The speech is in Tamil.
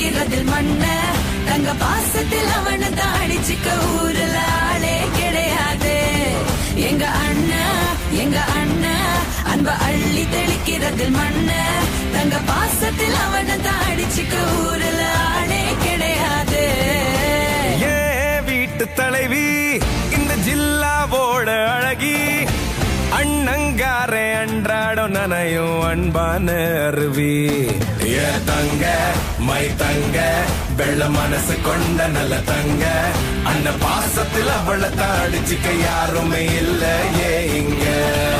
தெளிக்கிறதில் மண்ண தங்க பாசத்தில் அவனை தாடிச்சுக்க ஊருல ஆளே கிடையாது எங்க அண்ணா எங்க அண்ணா அன்ப அள்ளி தெளிக்கிறதில் மண்ண தங்க பாசத்தில் அவனை தாடிச்சுக்க ஊருல ஆளே கிடையாது ஏ வீட்டு தலைவி இந்த ஜில்லாவோட அழகி அண்ணங்காரே அன்றாடம் நனையும் அன்பான அருவி ஏ தங்க மை தங்க வெள்ள மனசு கொண்ட நல்ல தங்க அந்த பாசத்தில் அவளை தாடிச்சுக்க யாருமே இல்ல ஏ இங்க